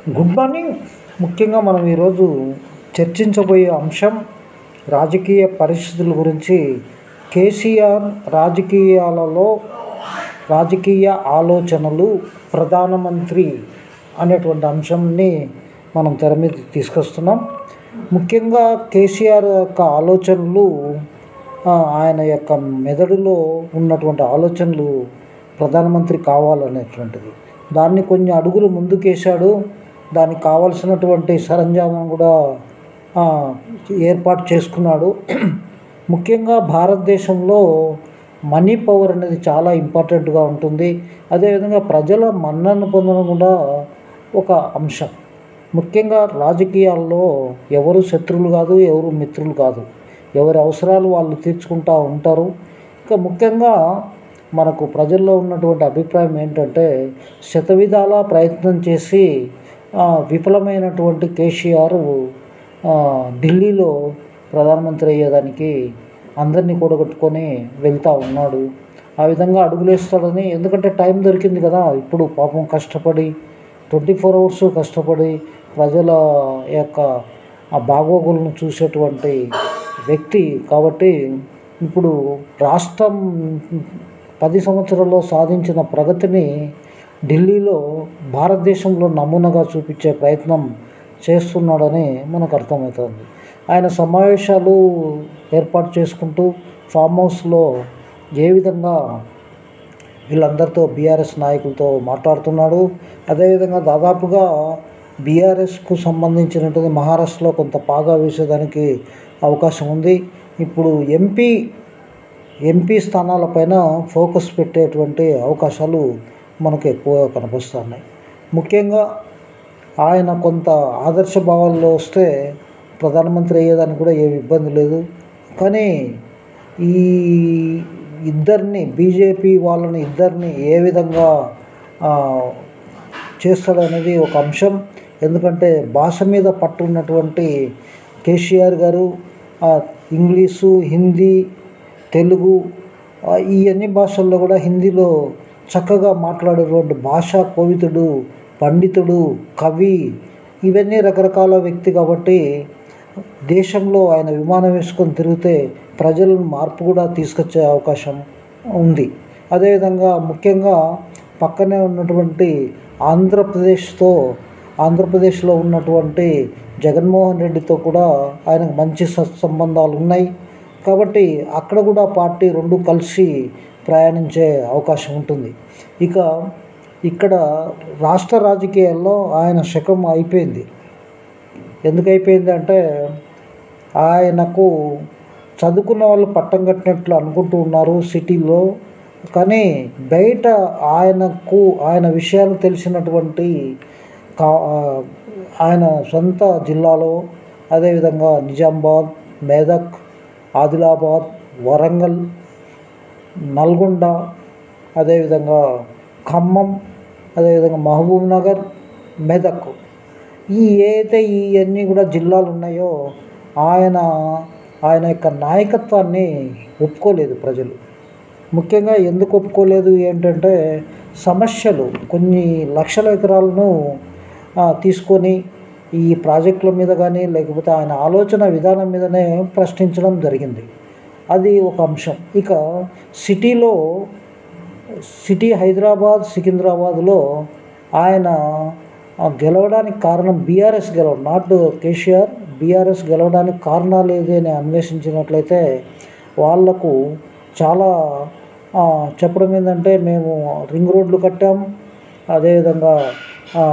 good morning ముఖ్యంగా మనం ఈరోజు చర్చించబోయే అంశం రాజకీయ పరిస్థితుల గురించి కేసీఆర్ రాజకీయాలలో రాజకీయ ఆలోచనలు ప్రధానమంత్రి అనేటువంటి అంశంని మనం తెర మీద తీసుకొస్తున్నాం ముఖ్యంగా కేసీఆర్ యొక్క ఆలోచనలు ఆ, ఆయన యొక్క మెదడులో ఉన్నటువంటి ఆలోచనలు ప్రధానమంత్రి కావాలనేటువంటిది దాన్ని కొన్ని అడుగులు ముందుకేశాడు దానికి కావలసినటువంటి సరంజామం కూడా ఆ, ఏర్పాటు చేసుకున్నాడు ముఖ్యంగా భారతదేశంలో మనీ పవర్ అనేది చాలా ఇంపార్టెంట్గా ఉంటుంది అదేవిధంగా ప్రజల మన్నన పొందడం కూడా ఒక అంశం ముఖ్యంగా రాజకీయాల్లో ఎవరు శత్రువులు కాదు ఎవరు మిత్రులు కాదు ఎవరి అవసరాలు వాళ్ళు తీర్చుకుంటూ ఉంటారు ఇంకా ముఖ్యంగా మనకు ప్రజల్లో ఉన్నటువంటి అభిప్రాయం ఏంటంటే శతవిధాల ప్రయత్నం చేసి ఆ, విఫలమైనటువంటి కేసీఆర్ ఆ, ఢిల్లీలో ప్రధానమంత్రి అయ్యేదానికి అందరినీ కూడగట్టుకొని వెళ్తూ ఉన్నాడు ఆ విధంగా అడుగులేస్తాడని ఎందుకంటే టైం దొరికింది కదా ఇప్పుడు పాపం కష్టపడి ట్వంటీ ఫోర్ అవర్స్ కష్టపడి ప్రజల యొక్క ఆ బాగోగులను చూసేటువంటి వ్యక్తి కాబట్టి ఇప్పుడు రాష్ట్రం పది సంవత్సరాల్లో సాధించిన ప్రగతిని ఢిల్లీలో భారతదేశంలో నమూనాగా చూపించే ప్రయత్నం చేస్తున్నాడని మనకు అర్థమవుతుంది ఆయన సమావేశాలు ఏర్పాటు చేసుకుంటూ ఫామ్ హౌస్లో ఏ విధంగా వీళ్ళందరితో బీఆర్ఎస్ నాయకులతో మాట్లాడుతున్నాడు అదేవిధంగా దాదాపుగా బీఆర్ఎస్కు సంబంధించినటువంటి మహారాష్ట్రలో కొంత పాగా వేసేదానికి అవకాశం ఉంది ఇప్పుడు ఎంపీ ఎంపీ స్థానాలపైన ఫోకస్ పెట్టేటువంటి అవకాశాలు మనకు ఎక్కువగా కనిపిస్తున్నాయి ముఖ్యంగా ఆయన కొంత ఆదర్శ భావాల్లో వస్తే ప్రధానమంత్రి అయ్యేదానికి కూడా ఏమి ఇబ్బంది లేదు కానీ ఈ ఇద్దరిని బీజేపీ వాళ్ళని ఇద్దరిని ఏ విధంగా ఆ, చేస్తాడనేది ఒక అంశం ఎందుకంటే భాష మీద పట్టు ఉన్నటువంటి కేసీఆర్ గారు ఆ, ఇంగ్లీషు హిందీ తెలుగు ఆ, ఈ అన్ని భాషల్లో కూడా హిందీలో చక్కగా మాట్లాడేటువంటి భాషా కోవితుడు పండితుడు కవి ఇవన్నీ రకరకాల వ్యక్తి కాబట్టి దేశంలో ఆయన విమానం వేసుకొని తిరిగితే ప్రజలను మార్పు కూడా తీసుకొచ్చే అవకాశం ఉంది అదేవిధంగా ముఖ్యంగా పక్కనే ఉన్నటువంటి ఆంధ్రప్రదేశ్తో ఆంధ్రప్రదేశ్లో ఉన్నటువంటి జగన్మోహన్ రెడ్డితో కూడా ఆయనకు మంచి సత్సంబంధాలు ఉన్నాయి కాబట్టి అక్కడ కూడా పార్టీ రెండు కలిసి ప్రయాణించే అవకాశం ఉంటుంది ఇక ఇక్కడ రాష్ట్ర రాజకీయాల్లో ఆయన శకం అయిపోయింది ఎందుకు అయిపోయింది అంటే ఆయనకు చదువుకున్న వాళ్ళు పట్టం కట్టినట్లు అనుకుంటూ ఉన్నారు సిటీలో కానీ బయట ఆయనకు ఆయన విషయాలు తెలిసినటువంటి కా ఆయన సొంత జిల్లాలో అదేవిధంగా నిజామాబాద్ మేదక్ ఆదిలాబాద్ వరంగల్ నల్గొండ అదేవిధంగా ఖమ్మం అదేవిధంగా మహబూబ్ నగర్ మెదక్ ఈ ఏదైతే ఇవన్నీ కూడా జిల్లాలు ఉన్నాయో ఆయన ఆయన యొక్క నాయకత్వాన్ని ఒప్పుకోలేదు ప్రజలు ముఖ్యంగా ఎందుకు ఒప్పుకోలేదు ఏంటంటే సమస్యలు కొన్ని లక్షల ఎకరాలను ఆ, తీసుకొని ఈ ప్రాజెక్టుల మీద కానీ లేకపోతే ఆయన ఆలోచన విధానం మీదనే ప్రశ్నించడం జరిగింది అది ఒక అంశం ఇక సిటీలో సిటీ హైదరాబాద్ సికింద్రాబాద్లో ఆయన ఆ, గెలవడానికి కారణం బీఆర్ఎస్ గెలవడం నాట్ కేసీఆర్ బీఆర్ఎస్ గెలవడానికి కారణాలు ఏది అని అన్వేషించినట్లయితే వాళ్లకు చాలా ఆ, చెప్పడం ఏంటంటే మేము రింగ్ రోడ్లు కట్టాం అదేవిధంగా ఆ,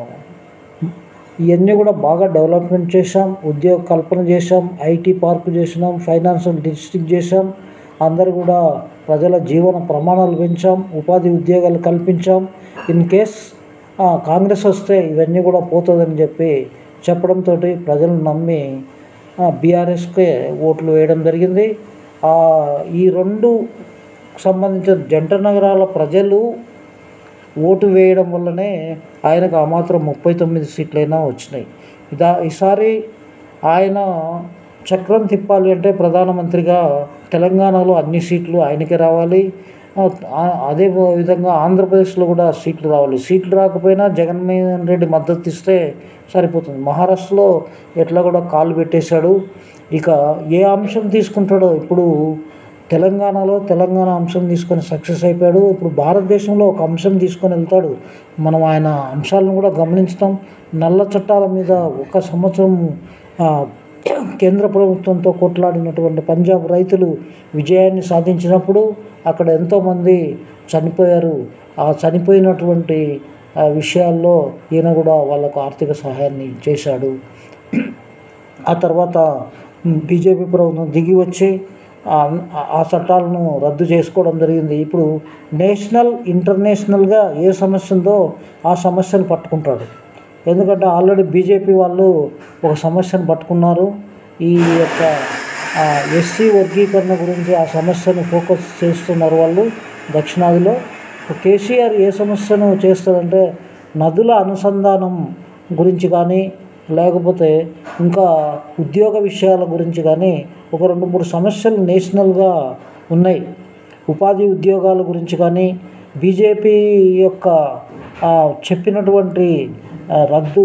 ఇవన్నీ కూడా బాగా డెవలప్మెంట్ చేశాం ఉద్యోగ కల్పన చేశాం ఐటీ పార్క్ చేసినాం ఫైనాన్షియల్ డిస్ట్రిక్ట్ చేశాం అందరు కూడా ప్రజల జీవన ప్రమాణాలు పెంచాం ఉపాధి ఉద్యోగాలు కల్పించాం ఇన్ కేస్ ఆ, కాంగ్రెస్ వస్తే ఇవన్నీ కూడా పోతుందని చెప్పి చెప్పడంతో ప్రజలు నమ్మి బీఆర్ఎస్కే ఓట్లు వేయడం జరిగింది ఆ, ఈ రెండు సంబంధించిన జంట నగరాల ప్రజలు ఓటు వేయడం వల్లనే ఆయనకు ఆ మాత్రం ముప్పై తొమ్మిది సీట్లైనా వచ్చినాయి ఇదా ఈసారి ఆయన చక్రం తిప్పాలి అంటే ప్రధానమంత్రిగా తెలంగాణలో అన్ని సీట్లు ఆయనకే రావాలి ఆ, అదే విధంగా ఆంధ్రప్రదేశ్లో కూడా సీట్లు రావాలి సీట్లు రాకపోయినా జగన్మోహన్ రెడ్డి మద్దతు ఇస్తే సరిపోతుంది మహారాష్ట్రలో ఎట్లా కూడా కాలు పెట్టేశాడు ఇక ఏ అంశం తీసుకుంటాడో ఇప్పుడు తెలంగాణలో తెలంగాణ అంశం తీసుకొని సక్సెస్ అయిపోయాడు ఇప్పుడు భారతదేశంలో ఒక అంశం తీసుకొని వెళ్తాడు మనం ఆయన అంశాలను కూడా గమనించుతాం నల్ల చట్టాల మీద ఒక సంవత్సరం ఆ, కేంద్ర ప్రభుత్వంతో కొట్లాడినటువంటి పంజాబ్ రైతులు విజయాన్ని సాధించినప్పుడు అక్కడ ఎంతోమంది చనిపోయారు ఆ చనిపోయినటువంటి ఆ, విషయాల్లో ఈయన కూడా వాళ్ళకు ఆర్థిక సహాయాన్ని చేశాడు ఆ తర్వాత బీజేపీ ప్రభుత్వం దిగి వచ్చి ఆ- ఆ చట్టాలను రద్దు చేసుకోవడం జరిగింది ఇప్పుడు నేషనల్ ఇంటర్నేషనల్గా ఏ సమస్య ఉందో ఆ సమస్యను పట్టుకుంటాడు ఎందుకంటే ఆల్రెడీ బీజేపీ వాళ్ళు ఒక సమస్యను పట్టుకున్నారు ఈ యొక్క ఎస్సీ వర్గీకరణ గురించి ఆ సమస్యను ఫోకస్ చేస్తున్నారు వాళ్ళు దక్షిణాదిలో కేసీఆర్ ఏ సమస్యను చేస్తారంటే నదుల అనుసంధానం గురించి కానీ లేకపోతే ఇంకా ఉద్యోగ విషయాల గురించి కానీ ఒక రెండు మూడు సమస్యలు నేషనల్గా ఉన్నాయి ఉపాధి ఉద్యోగాల గురించి కానీ బీజేపీ యొక్క ఆ, చెప్పినటువంటి ఆ, రద్దు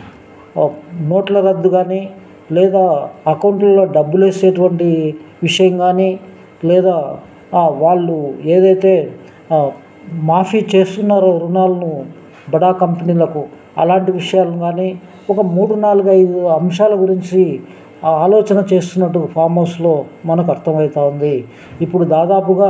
ఆ, నోట్ల రద్దు కానీ లేదా అకౌంట్లలో డబ్బులు వేసేటువంటి విషయం కానీ లేదా ఆ, వాళ్ళు ఏదైతే ఆ, మాఫీ చేస్తున్నారో రుణాలను బడా కంపెనీలకు అలాంటి విషయాలను కానీ ఒక మూడు నాలుగు ఐదు అంశాల గురించి ఆ ఆలోచన చేస్తున్నట్టు ఫామ్ హౌస్లో మనకు అర్థమవుతా ఉంది ఇప్పుడు దాదాపుగా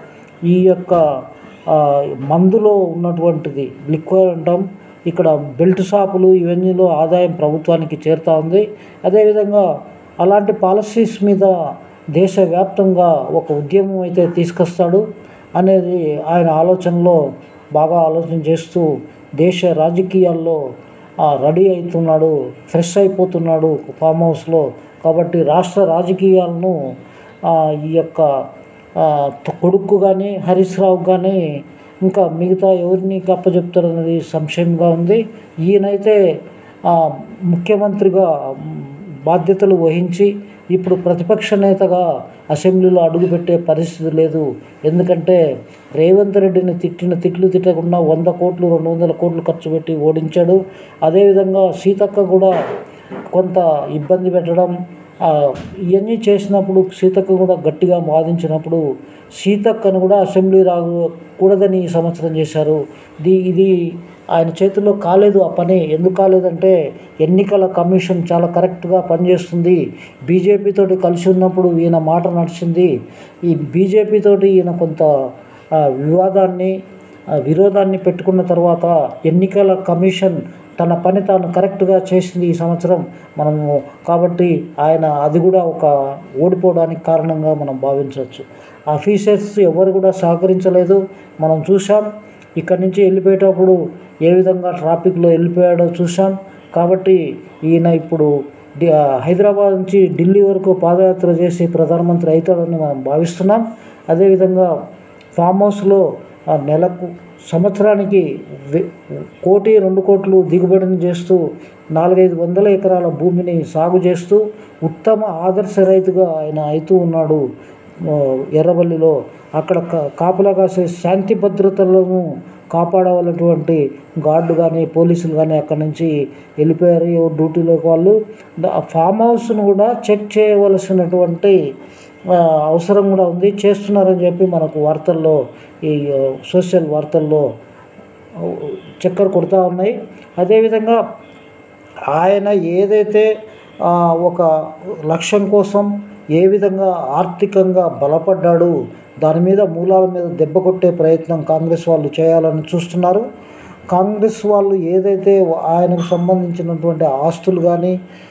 ఈ యొక్క ఆ, మందులో ఉన్నటువంటిది లిక్విడ్ అంటాం ఇక్కడ బెల్ట్ షాపులు ఇవన్నీలో ఆదాయం ప్రభుత్వానికి చేరుతా ఉంది అదేవిధంగా అలాంటి పాలసీస్ మీద దేశవ్యాప్తంగా ఒక ఉద్యమం అయితే తీసుకొస్తాడు అనేది ఆయన ఆలోచనలో బాగా ఆలోచన చేస్తూ దేశ రాజకీయాల్లో ఆ, రెడీ అవుతున్నాడు ఫ్రెష్ అయిపోతున్నాడు ఫామ్ హౌస్లో కాబట్టి రాష్ట్ర రాజకీయాలను ఆ, ఈ యొక్క ఆ, త- కొడుకు కానీ హరీష్ రావు కానీ ఇంకా మిగతా ఎవరిని అప్పచెప్తారు అనేది సంశయంగా ఉంది ఈయనైతే ఆ, ముఖ్యమంత్రిగా మ్, బాధ్యతలు వహించి ఇప్పుడు ప్రతిపక్ష నేతగా అసెంబ్లీలో అడుగుపెట్టే పరిస్థితి లేదు ఎందుకంటే రేవంత్ రెడ్డిని తిట్టిన తిట్లు తిట్టకుండా వంద కోట్లు రెండు వందల కోట్లు ఖర్చు పెట్టి ఓడించాడు అదేవిధంగా సీతక్క కూడా కొంత ఇబ్బంది పెట్టడం ఆ, ఇవన్నీ చేసినప్పుడు సీతక్క కూడా గట్టిగా వాదించినప్పుడు సీతక్కను కూడా అసెంబ్లీ రాకూడదని ఈ సంవత్సరం చేశారు ఇది ఇది ఆయన చేతుల్లో కాలేదు ఆ పని ఎందుకు కాలేదంటే ఎన్నికల కమిషన్ చాలా కరెక్ట్గా పనిచేస్తుంది బీజేపీతోటి కలిసి ఉన్నప్పుడు ఈయన మాట నడిచింది ఈ బీజేపీతోటి ఈయన కొంత ఆ, వివాదాన్ని ఆ, విరోధాన్ని పెట్టుకున్న తర్వాత ఎన్నికల కమిషన్ తన పని తాను కరెక్ట్గా చేసింది ఈ సంవత్సరం మనము కాబట్టి ఆయన అది కూడా ఒక ఓడిపోవడానికి కారణంగా మనం భావించవచ్చు ఆఫీసర్స్ ఎవరు కూడా సహకరించలేదు మనం చూసాం ఇక్కడి నుంచి వెళ్ళిపోయేటప్పుడు ఏ విధంగా ట్రాఫిక్లో వెళ్ళిపోయాడో చూసాం కాబట్టి ఈయన ఇప్పుడు డి- ఆ, హైదరాబాద్ నుంచి ఢిల్లీ వరకు పాదయాత్ర చేసి ప్రధానమంత్రి అవుతాడని మనం భావిస్తున్నాం అదేవిధంగా ఫామ్ హౌస్లో ఆ నెలకు సంవత్సరానికి వె- కోటి రెండు కోట్లు దిగుబడిని చేస్తూ నాలుగైదు వందల ఎకరాల భూమిని సాగు చేస్తూ ఉత్తమ ఆదర్శ రైతుగా ఆయన అవుతూ ఉన్నాడు ఆ, ఎర్రబల్లిలో అక్కడ కా- కాపలా కాసే శాంతి భద్రతలను కాపాడవలటువంటి గార్డు కానీ పోలీసులు కానీ అక్కడి నుంచి వెళ్ళిపోయారు ఎవరు డ్యూటీలోకి వాళ్ళు ద- ఆ ఫామ్ హౌస్ను కూడా చెక్ చేయవలసినటువంటి ఆ, అవసరం కూడా ఉంది చేస్తున్నారని చెప్పి మనకు వార్తల్లో ఈ ఆ, సోషల్ వార్తల్లో ఆ, చక్కర కొడతా ఉన్నాయి అదేవిధంగా ఆయన ఏదైతే ఆ, ఒక లక్ష్యం కోసం ఏ విధంగా ఆర్థికంగా బలపడ్డాడు దాని మీద మూలాల మీద దెబ్బ కొట్టే ప్రయత్నం కాంగ్రెస్ వాళ్ళు చేయాలని చూస్తున్నారు కాంగ్రెస్ వాళ్ళు ఏదైతే ఆయనకు సంబంధించినటువంటి ఆస్తులు కానీ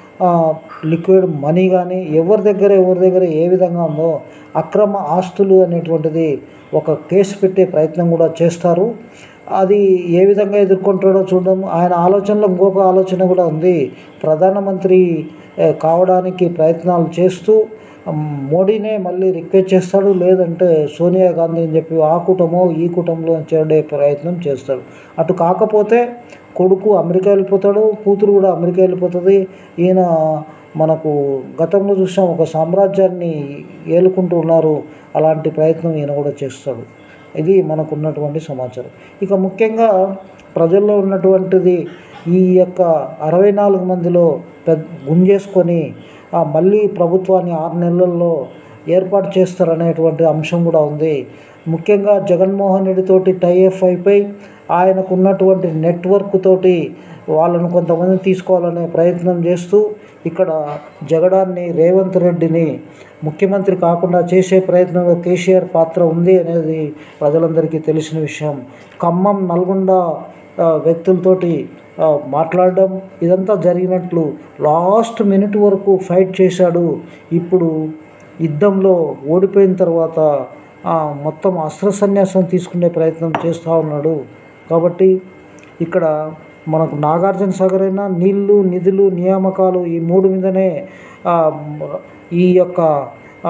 లిక్విడ్ మనీ కానీ ఎవరి దగ్గర ఎవరి దగ్గర ఏ విధంగా ఉందో అక్రమ ఆస్తులు అనేటువంటిది ఒక కేసు పెట్టే ప్రయత్నం కూడా చేస్తారు అది ఏ విధంగా ఎదుర్కొంటాడో చూడడం ఆయన ఆలోచనలో ఇంకొక ఆలోచన కూడా ఉంది ప్రధానమంత్రి ఏ, కావడానికి ప్రయత్నాలు చేస్తూ మ్, మోడీనే మళ్ళీ రిక్వెస్ట్ చేస్తాడు లేదంటే సోనియా గాంధీ అని చెప్పి ఆ కుటుంబం ఈ కుటుంబంలో చేరే ప్రయత్నం చేస్తాడు అటు కాకపోతే కొడుకు అమెరికా వెళ్ళిపోతాడు కూతురు కూడా అమెరికా వెళ్ళిపోతుంది ఈయన మనకు గతంలో చూసాం ఒక సామ్రాజ్యాన్ని ఏలుకుంటూ ఉన్నారు అలాంటి ప్రయత్నం ఈయన కూడా చేస్తాడు ఇది మనకు ఉన్నటువంటి సమాచారం ఇక ముఖ్యంగా ప్రజల్లో ఉన్నటువంటిది ఈ యొక్క అరవై నాలుగు మందిలో పెద్ద గుంజేసుకొని ఆ మళ్ళీ ప్రభుత్వాన్ని ఆరు నెలల్లో ఏర్పాటు చేస్తారనేటువంటి అంశం కూడా ఉంది ముఖ్యంగా జగన్మోహన్ రెడ్డితోటి టైఎఫ్ అయిపోయి ఆయనకు ఉన్నటువంటి నెట్వర్క్ తోటి వాళ్ళను కొంతమంది తీసుకోవాలనే ప్రయత్నం చేస్తూ ఇక్కడ జగడాన్ని రేవంత్ రెడ్డిని ముఖ్యమంత్రి కాకుండా చేసే ప్రయత్నంలో కేసీఆర్ పాత్ర ఉంది అనేది ప్రజలందరికీ తెలిసిన విషయం ఖమ్మం నల్గొండ ఆ, వ్యక్తులతోటి ఆ, మాట్లాడడం ఇదంతా జరిగినట్లు లాస్ట్ మినిట్ వరకు ఫైట్ చేశాడు ఇప్పుడు యుద్ధంలో ఓడిపోయిన తర్వాత ఆ, మొత్తం అస్త్ర సన్యాసం తీసుకునే ప్రయత్నం చేస్తూ ఉన్నాడు కాబట్టి ఇక్కడ మనకు నాగార్జున సాగర్ అయినా నీళ్లు నిధులు నియామకాలు ఈ మూడు మీదనే ఆ, ఈ యొక్క ఆ,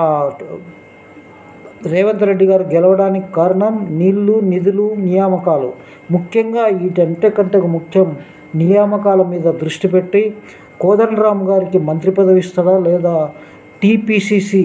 రేవంత్ రెడ్డి గారు గెలవడానికి కారణం నీళ్లు నిధులు నియామకాలు ముఖ్యంగా వీటంటే కంటే ముఖ్యం నియామకాల మీద దృష్టి పెట్టి కోదండరామ్ గారికి మంత్రి పదవి ఇస్తాడా లేదా టీపీసీసీ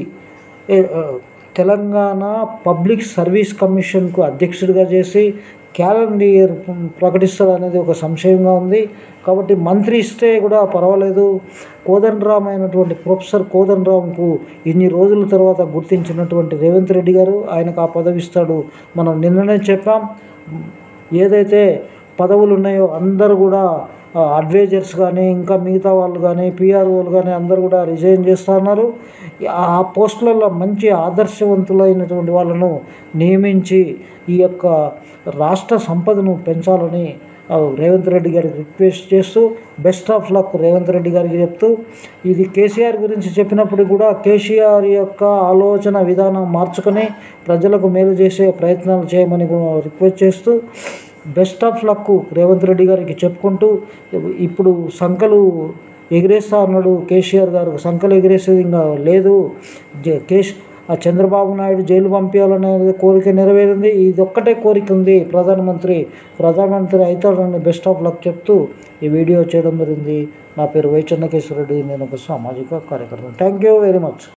తెలంగాణ పబ్లిక్ సర్వీస్ కమిషన్కు అధ్యక్షుడిగా చేసి క్యాలెండర్ ఇయర్ ప్రకటిస్తాడు అనేది ఒక సంశయంగా ఉంది కాబట్టి మంత్రి ఇస్తే కూడా పర్వాలేదు కోదండరామ్ అయినటువంటి ప్రొఫెసర్ కోదండరామ్కు ఇన్ని రోజుల తర్వాత గుర్తించినటువంటి రేవంత్ రెడ్డి గారు ఆయనకు ఆ పదవి ఇస్తాడు మనం నిన్ననే చెప్పాం ఏదైతే పదవులు ఉన్నాయో అందరూ కూడా అడ్వైజర్స్ కానీ ఇంకా మిగతా వాళ్ళు కానీ పిఆర్ఓలు కానీ అందరూ కూడా రిజైన్ చేస్తూ ఉన్నారు ఆ పోస్టులలో మంచి ఆదర్శవంతులైనటువంటి వాళ్ళను నియమించి ఈ యొక్క రాష్ట్ర సంపదను పెంచాలని ఆ, రేవంత్ రెడ్డి గారికి రిక్వెస్ట్ చేస్తూ best of luck Revanth Reddy గారికి చెప్తూ ఇది కేసీఆర్ గురించి చెప్పినప్పుడు కూడా కేసీఆర్ యొక్క ఆలోచన విధానం మార్చుకొని ప్రజలకు మేలు చేసే ప్రయత్నాలు చేయమని కూడా రిక్వెస్ట్ చేస్తూ best of luck Revanth Reddy గారికి చెప్పుకుంటూ ఇప్పుడు సంఖలు ఎగిరేస్తా అన్నాడు కేసీఆర్ గారు సంఖలు ఎగిరేసేది ఇంకా లేదు జ- కేష్ ఆ చంద్రబాబు నాయుడు జైలు పంపించాలనే కోరిక నెరవేరింది ఇది ఒక్కటే కోరిక ఉంది ప్రధానమంత్రి ప్రధానమంత్రి అవుతాడని బెస్ట్ ఆఫ్ లక్ చెప్తూ ఈ వీడియో చేయడం జరిగింది నా పేరు వై చెన్నకేశ్వర రెడ్డి నేను ఒక సామాజిక కార్యకర్త థ్యాంక్ యూ వెరీ మచ్